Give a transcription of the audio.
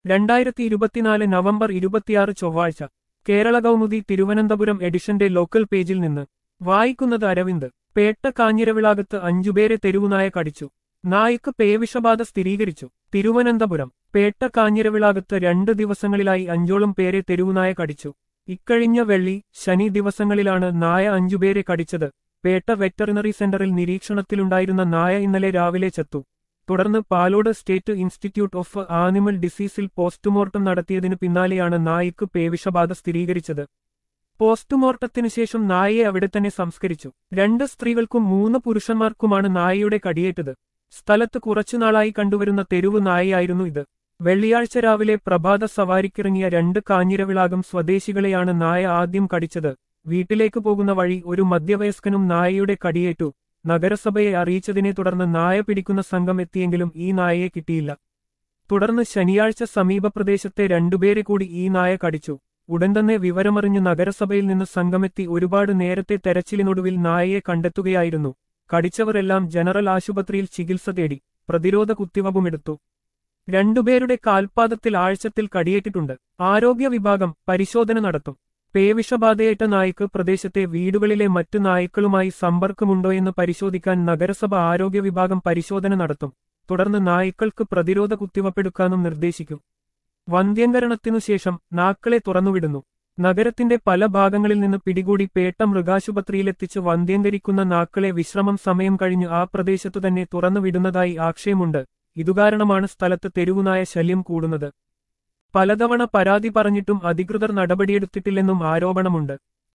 രണ്ടായിരത്തി ഇരുപത്തിനാല് നവംബർ ഇരുപത്തിയാറ് ചൊവ്വാഴ്ച കേരള കൗമുദി തിരുവനന്തപുരം എഡിഷന്റെ ലോക്കൽ പേജിൽ നിന്ന് വായിക്കുന്നത് അരവിന്ദ് പേട്ട കാഞ്ഞിരവിളാകത്ത് അഞ്ചുപേരെ തെരുവുനായ കടിച്ചു നായ്ക്ക് പേവിഷബാധ സ്ഥിരീകരിച്ചു തിരുവനന്തപുരം പേട്ട കാഞ്ഞിരവിളാകത്ത് രണ്ട് ദിവസങ്ങളിലായി അഞ്ചോളം പേരെ തെരുവുനായ കടിച്ചു ഇക്കഴിഞ്ഞ വെള്ളി ശനി ദിവസങ്ങളിലാണ് നായ അഞ്ചുപേരെ കടിച്ചത് പേട്ട വെറ്ററിനറി സെന്ററിൽ നിരീക്ഷണത്തിലുണ്ടായിരുന്ന നായ ഇന്നലെ രാവിലെ ചത്തു തുടർന്ന് Palode state institute of animal ഡിസീസിൽ പോസ്റ്റ്മോർട്ടം നടത്തിയതിനു പിന്നാലെയാണ് നായ്ക്ക് പേവിഷബാധ സ്ഥിരീകരിച്ചത് പോസ്റ്റ്മോർട്ടത്തിനു ശേഷം നായയെ അവിടെ തന്നെ സംസ്കരിച്ചു രണ്ട് സ്ത്രീകൾക്കും മൂന്ന് പുരുഷന്മാർക്കുമാണ് നായയുടെ കടിയേറ്റത് സ്ഥലത്ത് കുറച്ചുനാളായി കണ്ടുവരുന്ന തെരുവ് നായയായിരുന്നു ഇത് വെള്ളിയാഴ്ച രാവിലെ പ്രഭാത സവാരിക്കിറങ്ങിയ രണ്ട് കാഞ്ഞിരവിളാകം സ്വദേശികളെയാണ് നായ ആദ്യം കടിച്ചത് വീട്ടിലേക്ക് പോകുന്ന വഴി ഒരു മധ്യവയസ്കനും നായയുടെ കടിയേറ്റു നഗരസഭയെ അറിയിച്ചതിനെ തുടർന്ന് നായ പിടിക്കുന്ന സംഘം എത്തിയെങ്കിലും ഈ നായയെ കിട്ടിയില്ല തുടർന്ന് ശനിയാഴ്ച സമീപ പ്രദേശത്തെ രണ്ടുപേരെ കൂടി ഈ നായ കടിച്ചു ഉടൻ തന്നെ വിവരമറിഞ്ഞ് നഗരസഭയിൽ നിന്ന് സംഘമെത്തി ഒരുപാട് നേരത്തെ തെരച്ചിലിനൊടുവിൽ നായയെ കണ്ടെത്തുകയായിരുന്നു കടിച്ചവരെല്ലാം ജനറൽ ആശുപത്രിയിൽ ചികിത്സ തേടി പ്രതിരോധ കുത്തിവപ്പുമെടുത്തു രണ്ടുപേരുടെ കാൽപാദത്തിൽ ആഴ്ചത്തിൽ കടിയേറ്റിട്ടുണ്ട് ആരോഗ്യ വിഭാഗം പരിശോധന നടത്തും പേവിഷബാധയേറ്റ നായ്ക്ക് പ്രദേശത്തെ വീടുകളിലെ മറ്റു നായ്ക്കളുമായി സമ്പർക്കമുണ്ടോയെന്ന് പരിശോധിക്കാൻ നഗരസഭ ആരോഗ്യ വിഭാഗം പരിശോധന നടത്തും തുടർന്ന് നായ്ക്കൾക്ക് പ്രതിരോധ കുത്തിവപ്പെടുക്കാനും നിർദ്ദേശിക്കും വന്ധ്യംകരണത്തിനു ശേഷം നാക്കളെ തുറന്നുവിടുന്നു നഗരത്തിന്റെ പല ഭാഗങ്ങളിൽ നിന്ന് പിടികൂടി പേട്ട മൃഗാശുപത്രിയിലെത്തിച്ച് വന്ധ്യംകരിക്കുന്ന നാക്കളെ വിശ്രമം സമയം കഴിഞ്ഞ് ആ പ്രദേശത്തു തന്നെ തുറന്നുവിടുന്നതായി ആക്ഷേപമുണ്ട് ഇതുകാരണമാണ് സ്ഥലത്ത് തെരുവുനായ ശല്യം കൂടുന്നത് പലതവണ പരാതി പറഞ്ഞിട്ടും അധികൃതർ നടപടിയെടുത്തിട്ടില്ലെന്നും ആരോപണമുണ്ട്